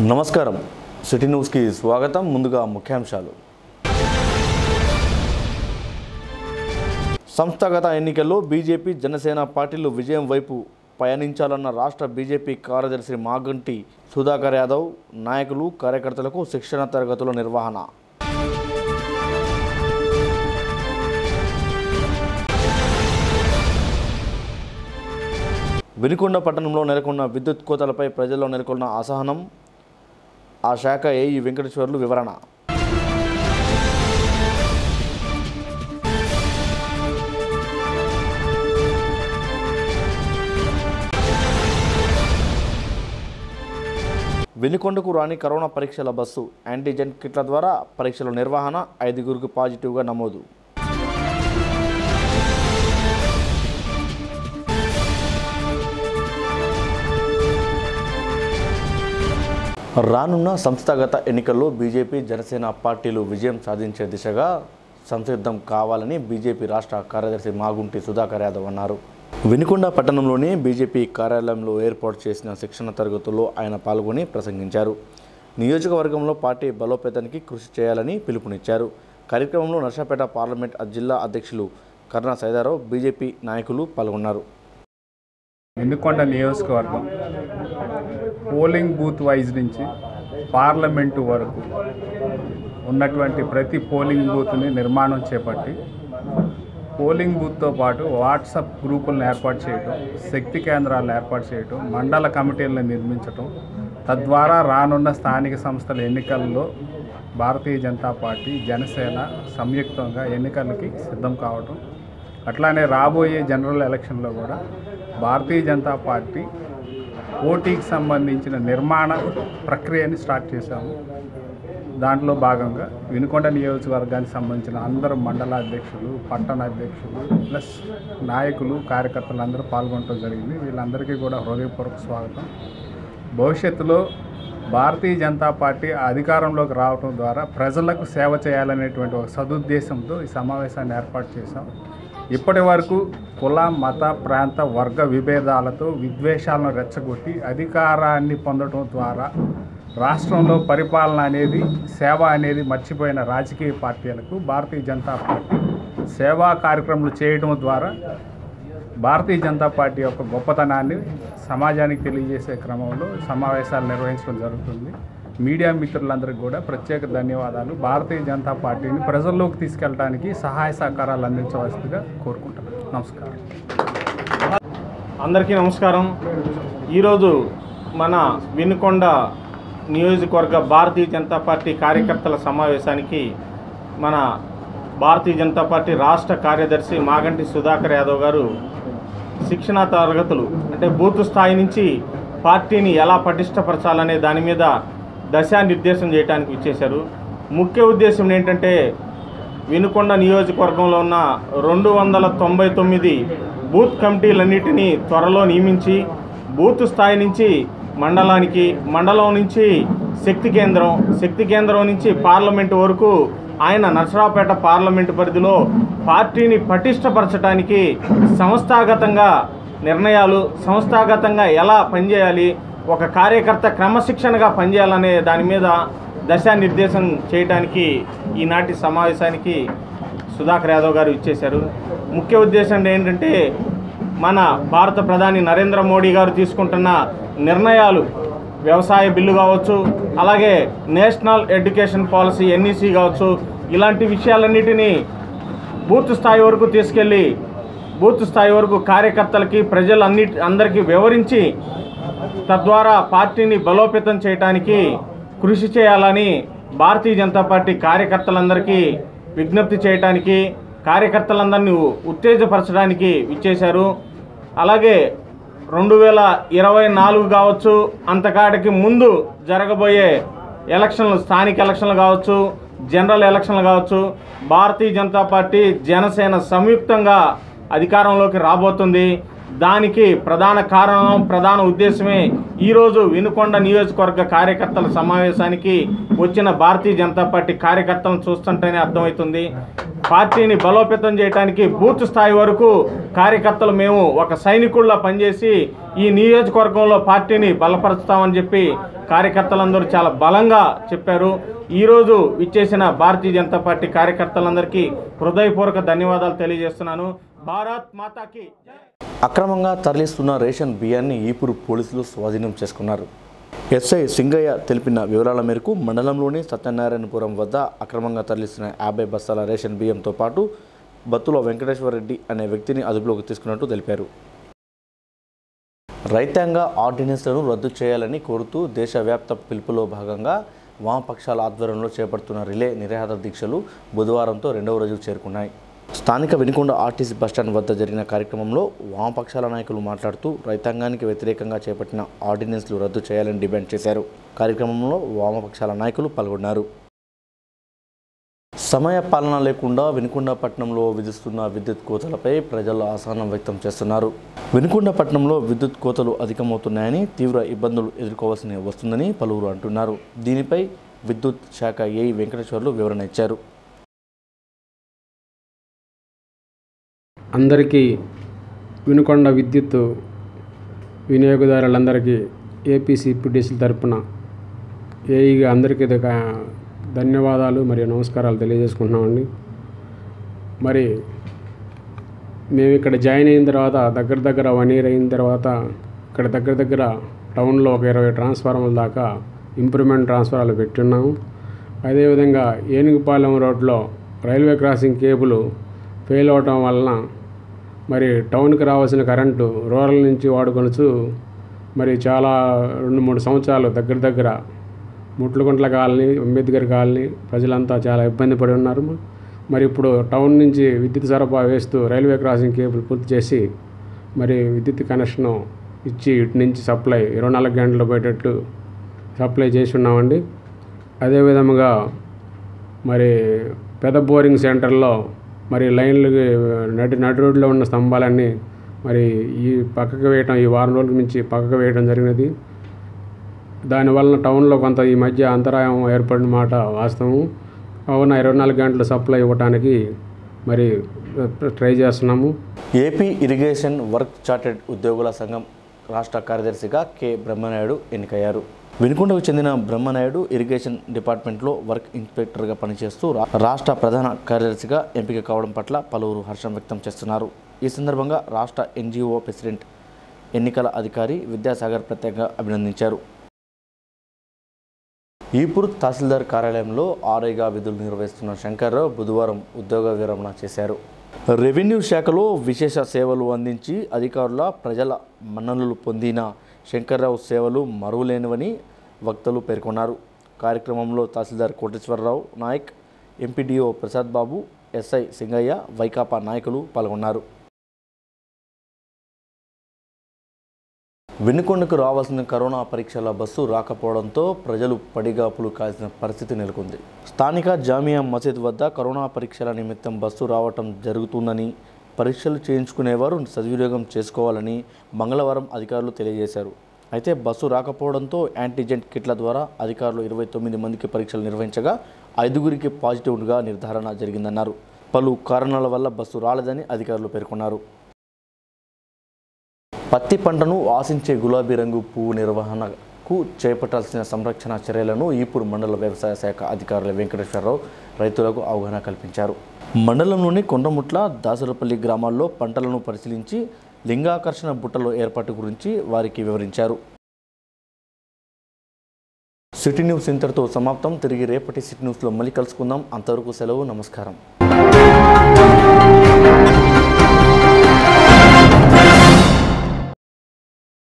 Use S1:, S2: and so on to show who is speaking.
S1: నమస్కారం సిటీ న్యూస్కి స్వాగతం ముందుగా ముఖ్యాంశాలు సంస్థాగత ఎన్నికల్లో బీజేపీ జనసేన పార్టీలు విజయం వైపు పయనించాలన్న రాష్ట్ర బీజేపీ కార్యదర్శి మాగంటి సుధాకర్ యాదవ్ నాయకులు కార్యకర్తలకు శిక్షణ తరగతుల నిర్వహణ వినుకొండ పట్టణంలో నెలకొన్న విద్యుత్ కోతలపై ప్రజల్లో నెలకొన్న అసహనం ఆ శాఖ ఏఈ వెంకటేశ్వర్లు వివరణ వెనుకొండకు రాని కరోనా పరీక్షల బస్సు యాంటీజెన్ కిట్ల ద్వారా పరీక్షల నిర్వహణ ఐదుగురికి పాజిటివ్గా నమోదు రానున్న సంస్థాగత ఎన్నికల్లో బీజేపీ జనసేన పార్టీలు విజయం సాధించే దిశగా సంసిద్ధం కావాలని బీజేపీ రాష్ట్ర కార్యదర్శి మాగుంటి సుధాకర్ యాదవ్ అన్నారు వినుకొండ పట్టణంలోని బీజేపీ కార్యాలయంలో ఏర్పాటు చేసిన శిక్షణ తరగతుల్లో ఆయన పాల్గొని ప్రసంగించారు నియోజకవర్గంలో పార్టీ బలోపేతానికి కృషి చేయాలని పిలుపునిచ్చారు కార్యక్రమంలో నర్సాపేట పార్లమెంట్ జిల్లా అధ్యక్షులు కర్ణ సైదారావు బీజేపీ నాయకులు పాల్గొన్నారు
S2: వినుకొండ నియోజకవర్గం పోలింగ్ బూత్ వైజ్ నుంచి పార్లమెంటు వరకు ఉన్నటువంటి ప్రతి పోలింగ్ బూత్ని నిర్మాణం చేపట్టి పోలింగ్ బూత్తో పాటు వాట్సాప్ గ్రూపులను ఏర్పాటు చేయటం శక్తి కేంద్రాలను ఏర్పాటు చేయటం మండల కమిటీలను నిర్మించటం తద్వారా రానున్న స్థానిక సంస్థల ఎన్నికల్లో భారతీయ జనతా పార్టీ జనసేన సంయుక్తంగా ఎన్నికలకి సిద్ధం కావటం అట్లానే రాబోయే జనరల్ ఎలక్షన్లో కూడా భారతీయ జనతా పార్టీ పోటీకి సంబంధించిన నిర్మాణ ప్రక్రియని స్టార్ట్ చేశాము దాంట్లో భాగంగా వినుకొండ నియోజకవర్గానికి సంబంధించిన అందరు మండల అధ్యక్షులు పట్టణ అధ్యక్షులు ప్లస్ నాయకులు కార్యకర్తలు అందరూ పాల్గొనడం జరిగింది వీళ్ళందరికీ కూడా హృదయపూర్వక స్వాగతం భవిష్యత్తులో భారతీయ జనతా పార్టీ అధికారంలోకి రావడం ద్వారా ప్రజలకు సేవ చేయాలనేటువంటి ఒక సదుద్దేశంతో ఈ సమావేశాన్ని ఏర్పాటు చేశాం ఇప్పటి వరకు కుల మత ప్రాంత వర్గ విభేదాలతో విద్వేషాలను రెచ్చగొట్టి అధికారాన్ని పొందడం ద్వారా రాష్ట్రంలో పరిపాలన అనేది సేవ అనేది మర్చిపోయిన రాజకీయ పార్టీలకు భారతీయ జనతా పార్టీ సేవా కార్యక్రమాలు చేయడం ద్వారా భారతీయ జనతా పార్టీ యొక్క గొప్పతనాన్ని సమాజానికి తెలియజేసే క్రమంలో సమావేశాలు నిర్వహించడం జరుగుతుంది మీడియా మిత్రులందరికీ కూడా ప్రత్యేక ధన్యవాదాలు భారతీయ జనతా పార్టీని ప్రజల్లోకి తీసుకెళ్ళడానికి సహాయ సహకారాలు అందించవలసిందిగా కోరుకుంటున్నాను నమస్కారం
S3: అందరికీ నమస్కారం ఈరోజు మన వినుకొండ నియోజకవర్గ భారతీయ జనతా పార్టీ కార్యకర్తల సమావేశానికి మన భారతీయ జనతా పార్టీ రాష్ట్ర కార్యదర్శి మాగంటి సుధాకర్ యాదవ్ గారు శిక్షణా తరగతులు అంటే బూత్ స్థాయి నుంచి పార్టీని ఎలా పటిష్టపరచాలనే దాని మీద దశానిర్దేశం చేయడానికి ఇచ్చేశారు ముఖ్య ఉద్దేశం ఏంటంటే వినుకొండ నియోజకవర్గంలో ఉన్న రెండు వందల తొంభై తొమ్మిది బూత్ కమిటీలన్నిటినీ త్వరలో నియమించి బూత్ స్థాయి నుంచి మండలానికి మండలం నుంచి శక్తి కేంద్రం శక్తి కేంద్రం నుంచి పార్లమెంటు వరకు ఆయన నర్సరావుపేట పార్లమెంటు పరిధిలో పార్టీని పటిష్టపరచడానికి సంస్థాగతంగా నిర్ణయాలు సంస్థాగతంగా ఎలా పనిచేయాలి ఒక కార్యకర్త క్రమశిక్షణగా పనిచేయాలనే దాని మీద దశానిర్దేశం చేయడానికి ఈనాటి సమావేశానికి సుధాకర్ యాదవ్ గారు ఇచ్చేశారు ముఖ్య ఉద్దేశం ఏంటంటే మన భారత ప్రధాని నరేంద్ర మోడీ గారు తీసుకుంటున్న నిర్ణయాలు వ్యవసాయ బిల్లు కావచ్చు అలాగే నేషనల్ ఎడ్యుకేషన్ పాలసీ ఎన్ఈసి కావచ్చు ఇలాంటి విషయాలన్నిటినీ బూత్ స్థాయి వరకు తీసుకెళ్ళి బూత్ స్థాయి వరకు కార్యకర్తలకి ప్రజలన్ని అందరికీ వివరించి తద్వారా పార్టీని బలోపేతం చేయడానికి కృషి చేయాలని భారతీయ జనతా పార్టీ కార్యకర్తలందరికీ విజ్ఞప్తి చేయడానికి కార్యకర్తలందరినీ ఉత్తేజపరచడానికి ఇచ్చేశారు అలాగే రెండు వేల ఇరవై నాలుగు కావచ్చు అంతకాడికి ముందు జరగబోయే ఎలక్షన్లు స్థానిక ఎలక్షన్లు కావచ్చు జనరల్ ఎలక్షన్లు కావచ్చు భారతీయ జనతా పార్టీ జనసేన సంయుక్తంగా అధికారంలోకి రాబోతుంది దానికి ప్రధాన కారణం ప్రధాన ఉద్దేశమే ఈరోజు వినుకొండ నియోజకవర్గ కార్యకర్తల సమావేశానికి వచ్చిన భారతీయ జనతా పార్టీ కార్యకర్తలను చూస్తుంటేనే అర్థమవుతుంది పార్టీని బలోపేతం చేయడానికి బూత్ స్థాయి వరకు కార్యకర్తలు మేము ఒక సైనికుల్లా పనిచేసి ఈ నియోజకవర్గంలో పార్టీని బలపరుస్తామని చెప్పి కార్యకర్తలందరూ చాలా బలంగా చెప్పారు ఈరోజు ఇచ్చేసిన భారతీయ జనతా పార్టీ కార్యకర్తలందరికీ హృదయపూర్వక ధన్యవాదాలు తెలియజేస్తున్నాను భారత్ మాతాకి జై.
S1: అక్రమంగా తరలిస్తున్న రేషన్ బియ్యాన్ని ఈపురు పోలీసులు స్వాధీనం చేసుకున్నారు ఎస్ఐ సింగయ్య తెలిపిన వివరాల మేరకు మండలంలోని సత్యనారాయణపురం వద్ద అక్రమంగా తరలిస్తున్న యాభై బస్తాల రేషన్ బియ్యంతో పాటు బత్తుల వెంకటేశ్వర రెడ్డి అనే వ్యక్తిని అదుపులోకి తీసుకున్నట్టు తెలిపారు రైతాంగ ఆర్డినెన్స్లను రద్దు చేయాలని కోరుతూ దేశవ్యాప్త పిలుపులో భాగంగా వామపక్షాల ఆధ్వర్యంలో చేపడుతున్న రిలే నిరాహార దీక్షలు బుధవారంతో రెండవ రోజు చేరుకున్నాయి స్థానిక వినుకొండ ఆర్టీసీ బస్టాండ్ వద్ద జరిగిన కార్యక్రమంలో వామపక్షాల నాయకులు మాట్లాడుతూ రైతాంగానికి వ్యతిరేకంగా చేపట్టిన ఆర్డినెన్స్లు రద్దు చేయాలని డిమాండ్ చేశారు కార్యక్రమంలో వామపక్షాల నాయకులు పాల్గొన్నారు సమయ పాలన లేకుండా వినుకొండ పట్టణంలో విధిస్తున్న విద్యుత్ కోతలపై ప్రజలు అసహనం వ్యక్తం చేస్తున్నారు వినుకొండ పట్టణంలో విద్యుత్ కోతలు అధికమవుతున్నాయని తీవ్ర ఇబ్బందులు ఎదుర్కోవాల్సి వస్తుందని పలువురు అంటున్నారు దీనిపై విద్యుత్ శాఖ ఏఈ వెంకటేశ్వర్లు వివరణ ఇచ్చారు
S4: అందరికీ వినుకొండ విద్యుత్ వినియోగదారులందరికీ ఏపీసీపీడీసీల తరపున ఏఈగా అందరికీ ఇది ఒక ధన్యవాదాలు మరియు నమస్కారాలు తెలియజేసుకుంటున్నామండి మరి మేము ఇక్కడ జాయిన్ అయిన తర్వాత దగ్గర దగ్గర వన్ ఇయర్ అయిన తర్వాత ఇక్కడ దగ్గర దగ్గర టౌన్లో ఒక ఇరవై ట్రాన్స్ఫార్మర్ల దాకా ఇంప్రూవ్మెంట్ ట్రాన్స్ఫార్మర్లు పెట్టున్నాము అదేవిధంగా ఏనుగుపాలెం రోడ్లో రైల్వే క్రాసింగ్ కేబుల్ ఫెయిల్ అవటం వలన మరి టౌన్కి రావాల్సిన కరెంటు రూరల్ నుంచి వాడుకొనుచు మరి చాలా రెండు మూడు సంవత్సరాలు దగ్గర దగ్గర ముట్లగుంట్ల కాలనీ అంబేద్కర్ కాలనీ ప్రజలంతా చాలా ఇబ్బంది పడి ఉన్నారు మరి ఇప్పుడు టౌన్ నుంచి విద్యుత్ సరఫరా వేస్తూ రైల్వే క్రాసింగ్ కేబుల్ పూర్తి చేసి మరి విద్యుత్ కనెక్షన్ ఇచ్చి ఇటు నుంచి సప్లై ఇరవై నాలుగు గంటలు పోయేటట్టు సప్లై చేసి ఉన్నామండి అదేవిధముగా మరి పెద్ద బోరింగ్ సెంటర్లో మరి లైన్లకి నడి నడి రోడ్లో ఉన్న స్తంభాలన్నీ మరి ఈ పక్కకు వేయటం ఈ వారం రోజుల నుంచి పక్కకు వేయడం జరిగినది దానివలన టౌన్లో కొంత ఈ మధ్య అంతరాయం ఏర్పడిన మాట వాస్తవం కావున ఇరవై నాలుగు గంటల సప్లై ఇవ్వడానికి మరి ట్రై చేస్తున్నాము
S1: ఏపీ ఇరిగేషన్ వర్క్ చార్టెడ్ ఉద్యోగుల సంఘం రాష్ట్ర కార్యదర్శిగా కె బ్రహ్మనాయుడు ఎన్నికయ్యారు వినుకొండకు చెందిన బ్రహ్మనాయుడు ఇరిగేషన్ డిపార్ట్మెంట్లో వర్క్ ఇన్స్పెక్టర్గా పనిచేస్తూ రా- రాష్ట్ర ప్రధాన కార్యదర్శిగా ఎంపిక కావడం పట్ల పలువురు హర్షం వ్యక్తం చేస్తున్నారు ఈ సందర్భంగా రాష్ట్ర ఎన్జిఓ ప్రెసిడెంట్ ఎన్నికల అధికారి విద్యాసాగర్ ప్రత్యేకంగా అభినందించారు ఈపూర్ తహసీల్దార్ కార్యాలయంలో ఆర్ఐగా విధులు నిర్వహిస్తున్న శంకర్రావు బుధవారం ఉద్యోగ విరమణ చేశారు రెవెన్యూ శాఖలో విశేష సేవలు అందించి అధికారుల ప్రజల మన్ననలు పొందిన శంకర్రావు సేవలు మరువలేనివని వక్తలు పేర్కొన్నారు కార్యక్రమంలో తహసీల్దార్ కోటేశ్వరరావు నాయక్ ఎంపీడీఓ ప్రసాద్ బాబు ఎస్ఐ సింగయ్య వైకాపా నాయకులు పాల్గొన్నారు వెనుకొండకు రావాల్సిన కరోనా పరీక్షల బస్సు రాకపోవడంతో ప్రజలు పడిగాపులు కాల్సిన పరిస్థితి నెలకొంది స్థానిక జామియా మసీద్ వద్ద కరోనా పరీక్షల నిమిత్తం బస్సు రావటం జరుగుతుందని పరీక్షలు చేయించుకునేవారు సద్వినియోగం చేసుకోవాలని మంగళవారం అధికారులు తెలియజేశారు అయితే బస్సు రాకపోవడంతో యాంటీజెంట్ కిట్ల ద్వారా అధికారులు ఇరవై తొమ్మిది మందికి పరీక్షలు నిర్వహించగా ఐదుగురికి పాజిటివ్గా నిర్ధారణ జరిగిందన్నారు పలు కారణాల వల్ల బస్సు రాలేదని అధికారులు పేర్కొన్నారు పత్తి పంటను ఆశించే గులాబీ రంగు పువ్వు నిర్వహణకు చేపట్టాల్సిన సంరక్షణ చర్యలను ఈపూర్ మండల వ్యవసాయ శాఖ అధికారులు వెంకటేశ్వరరావు రైతులకు అవగాహన కల్పించారు మండలంలోని కొండముట్ల దాసరపల్లి గ్రామాల్లో పంటలను పరిశీలించి లింగాకర్షణ బుట్టల ఏర్పాటు గురించి వారికి వివరించారు సిటీ న్యూస్ ఇంతటితో సమాప్తం తిరిగి రేపటి సిటీ న్యూస్లో మళ్ళీ కలుసుకుందాం అంతవరకు సెలవు నమస్కారం